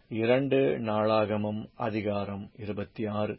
இரண்டு நாளாகமம் அதிகாரம் இருபத்தாறு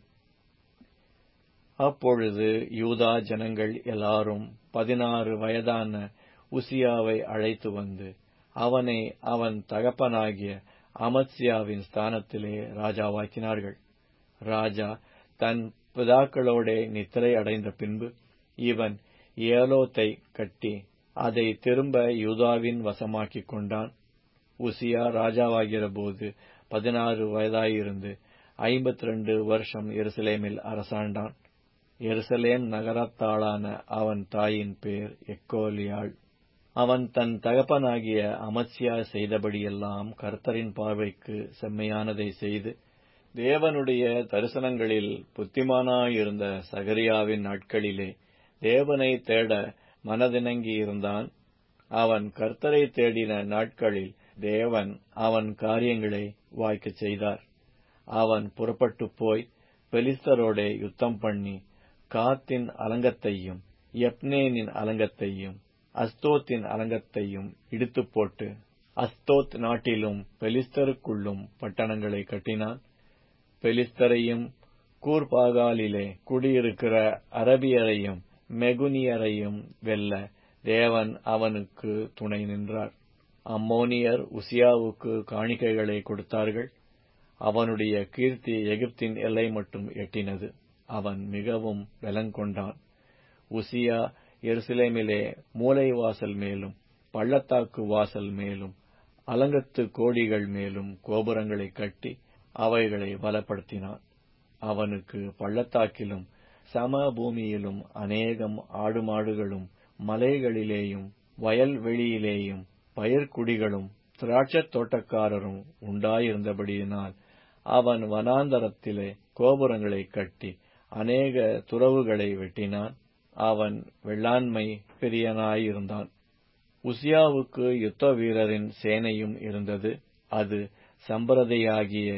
அப்பொழுது யூதா ஜனங்கள் எல்லாரும் பதினாறு வயதான உசியாவை அழைத்து வந்து அவனை அவன் தகப்பனாகிய அமத்சியாவின் ஸ்தானத்திலே ராஜாவாக்கினார்கள் ராஜா தன் பிதாக்களோடே நித்திரை அடைந்த பின்பு இவன் ஏலோத்தை கட்டி அதை திரும்ப யூதாவின் வசமாக்கிக் கொண்டான் உசியா ராஜாவாகிறபோது பதினாறு வயதாயிருந்து ஐம்பத்தி ரெண்டு வருஷம் எருசலேமில் அரசாண்டான் எருசலேம் நகரத்தாளான அவன் தாயின் பேர் எக்கோலியாள் அவன் தன் தகப்பனாகிய அமத்சியா செய்தபடியெல்லாம் கர்த்தரின் பார்வைக்கு செம்மையானதை செய்து தேவனுடைய தரிசனங்களில் புத்திமானாயிருந்த சகரியாவின் நாட்களிலே தேவனை தேட மனதிணங்கி இருந்தான் அவன் கர்த்தரை தேடின நாட்களில் தேவன் அவன் காரியங்களை வாய்க்கச் செய்தார் அவன் புறப்பட்டு போய் பெலிஸ்தரோடே யுத்தம் பண்ணி காத்தின் அலங்கத்தையும் எப்னேனின் அலங்கத்தையும் அஸ்தோத்தின் அலங்கத்தையும் இடித்து போட்டு அஸ்தோத் நாட்டிலும் பெலிஸ்தருக்குள்ளும் பட்டணங்களை கட்டினான் பெலிஸ்தரையும் கூர்பாகாலிலே குடியிருக்கிற அரபியரையும் மெகுனியரையும் வெல்ல தேவன் அவனுக்கு துணை நின்றார் அம்மோனியர் உசியாவுக்கு காணிக்கைகளை கொடுத்தார்கள் அவனுடைய கீர்த்தி எகிப்தின் எல்லை மட்டும் எட்டினது அவன் மிகவும் பலங்கொண்டான் உசியா எருசலேமிலே மூலை வாசல் மேலும் பள்ளத்தாக்கு வாசல் மேலும் அலங்கத்து கோடிகள் மேலும் கோபுரங்களை கட்டி அவைகளை பலப்படுத்தினான் அவனுக்கு பள்ளத்தாக்கிலும் சம பூமியிலும் அநேகம் ஆடு மாடுகளும் மலைகளிலேயும் வயல்வெளியிலேயும் பயிர்க்குடிகளும் திராட்சத் தோட்டக்காரரும் உண்டாயிருந்தபடியினால் அவன் வனாந்தரத்திலே கோபுரங்களை கட்டி அநேக துறவுகளை வெட்டினான் அவன் வெள்ளாண்மை பிரியனாயிருந்தான் உசியாவுக்கு யுத்த வீரரின் சேனையும் இருந்தது அது சம்பிரதையாகிய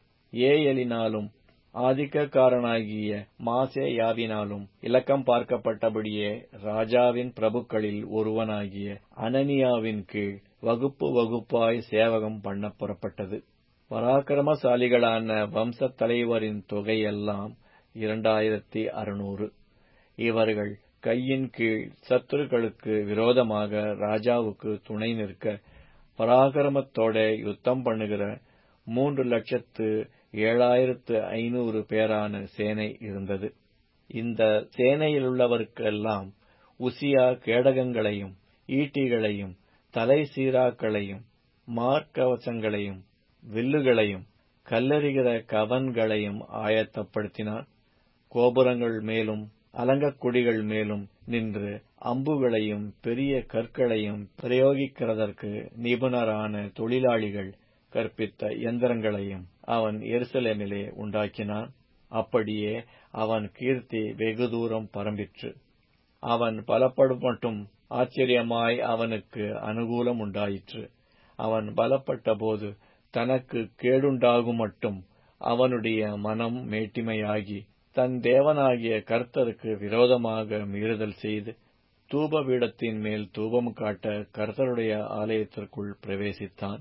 ஏயலினாலும் ஆதிக்கக்காரனாகிய மாசேயாவினாலும் இலக்கம் பார்க்கப்பட்டபடியே ராஜாவின் பிரபுக்களில் ஒருவனாகிய அனனியாவின் கீழ் வகுப்பு வகுப்பாய் சேவகம் பண்ண புறப்பட்டது பராக்கிரமசாலிகளான வம்சத் தலைவரின் தொகையெல்லாம் இரண்டாயிரத்தி அறுநூறு இவர்கள் கையின் கீழ் சத்துருக்களுக்கு விரோதமாக ராஜாவுக்கு துணை நிற்க பராக்கிரமத்தோட யுத்தம் பண்ணுகிற மூன்று லட்சத்து ஏழாயிரத்து ஐநூறு பேரான சேனை இருந்தது இந்த சேனையிலுள்ளவர்க்கெல்லாம் உசியா கேடகங்களையும் ஈட்டிகளையும் தலை சீராக்களையும் மார்க்கவசங்களையும் வில்லுகளையும் கல்லறிகிற கவன்களையும் ஆயத்தப்படுத்தினான் கோபுரங்கள் மேலும் அலங்கக்குடிகள் மேலும் நின்று அம்புகளையும் பெரிய கற்களையும் பிரயோகிக்கிறதற்கு நிபுணரான தொழிலாளிகள் கற்பித்த எந்திரங்களையும் அவன் எருசலேமிலே உண்டாக்கினான் அப்படியே அவன் கீர்த்தி வெகு தூரம் பரம்பிற்று அவன் பலப்படும் மட்டும் ஆச்சரியமாய் அவனுக்கு அனுகூலம் உண்டாயிற்று அவன் பலப்பட்ட போது தனக்கு கேடுண்டாகும் மட்டும் அவனுடைய மனம் மேட்டிமையாகி தன் தேவனாகிய கர்த்தருக்கு விரோதமாக மீறுதல் செய்து தூப பீடத்தின் மேல் தூபம் காட்ட கர்த்தருடைய ஆலயத்திற்குள் பிரவேசித்தான்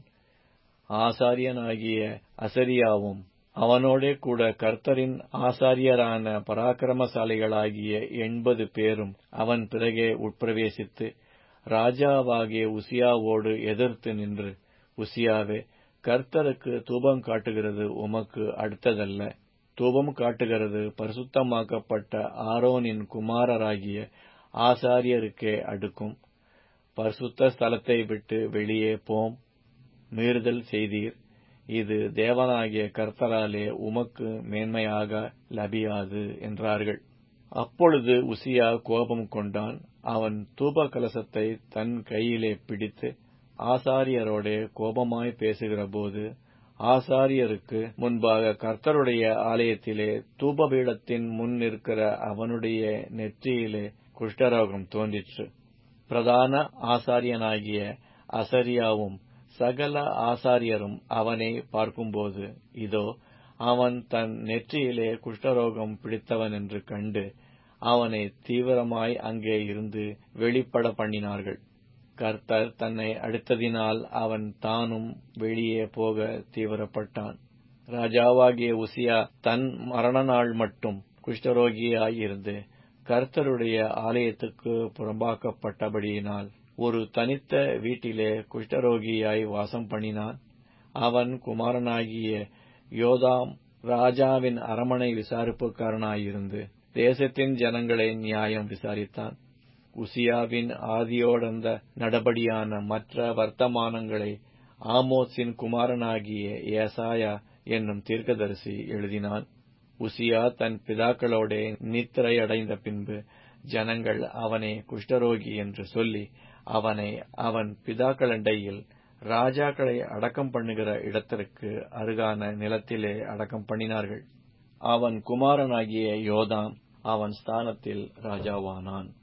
ஆசாரியனாகிய அசரியாவும் அவனோடே கூட கர்த்தரின் ஆசாரியரான பராக்கிரமசாலிகளாகிய எண்பது பேரும் அவன் பிறகே உட்பிரவேசித்து ராஜாவாகிய உசியாவோடு எதிர்த்து நின்று உசியாவே கர்த்தருக்கு தூபம் காட்டுகிறது உமக்கு அடுத்ததல்ல தூபம் காட்டுகிறது பரிசுத்தமாக்கப்பட்ட ஆரோனின் குமாரராகிய ஆசாரியருக்கே அடுக்கும் பரிசுத்த ஸ்தலத்தை விட்டு வெளியே போம் மீறுதல் செய்தீர் இது தேவனாகிய கர்த்தராலே உமக்கு மேன்மையாக லபியாது என்றார்கள் அப்பொழுது உசியா கோபம் கொண்டான் அவன் தூப கலசத்தை தன் கையிலே பிடித்து ஆசாரியரோடே கோபமாய் பேசுகிறபோது ஆசாரியருக்கு முன்பாக கர்த்தருடைய ஆலயத்திலே தூபபீடத்தின் முன் இருக்கிற அவனுடைய நெற்றியிலே குஷ்டரோகம் தோன்றிற்று பிரதான ஆசாரியனாகிய அசரியாவும் சகல ஆசாரியரும் அவனை பார்க்கும்போது இதோ அவன் தன் நெற்றியிலே குஷ்டரோகம் பிடித்தவன் என்று கண்டு அவனை தீவிரமாய் அங்கே இருந்து வெளிப்பட பண்ணினார்கள் கர்த்தர் தன்னை அடித்ததினால் அவன் தானும் வெளியே போக தீவிரப்பட்டான் ராஜாவாகிய உசியா தன் மரண நாள் மட்டும் குஷ்டரோகியாயிருந்து கர்த்தருடைய ஆலயத்துக்கு புறம்பாக்கப்பட்டபடியினால் ஒரு தனித்த வீட்டிலே குஷ்டரோகியாய் வாசம் பண்ணினான் அவன் குமாரனாகிய யோதாம் ராஜாவின் அரமனை விசாரிப்புக்காரனாயிருந்து தேசத்தின் ஜனங்களை நியாயம் விசாரித்தான் உசியாவின் ஆதியோடந்த நடபடியான மற்ற வர்த்தமானங்களை ஆமோஸின் குமாரனாகிய ஏசாயா என்னும் தீர்க்கதரிசி எழுதினான் உசியா தன் பிதாக்களோட நித்திரை அடைந்த பின்பு ஜனங்கள் அவனை குஷ்டரோகி என்று சொல்லி அவனை அவன் பிதாக்களண்டையில் ராஜாக்களை அடக்கம் பண்ணுகிற இடத்திற்கு அருகான நிலத்திலே அடக்கம் பண்ணினார்கள் அவன் குமாரனாகிய யோதாம் அவன் ஸ்தானத்தில் ராஜாவானான்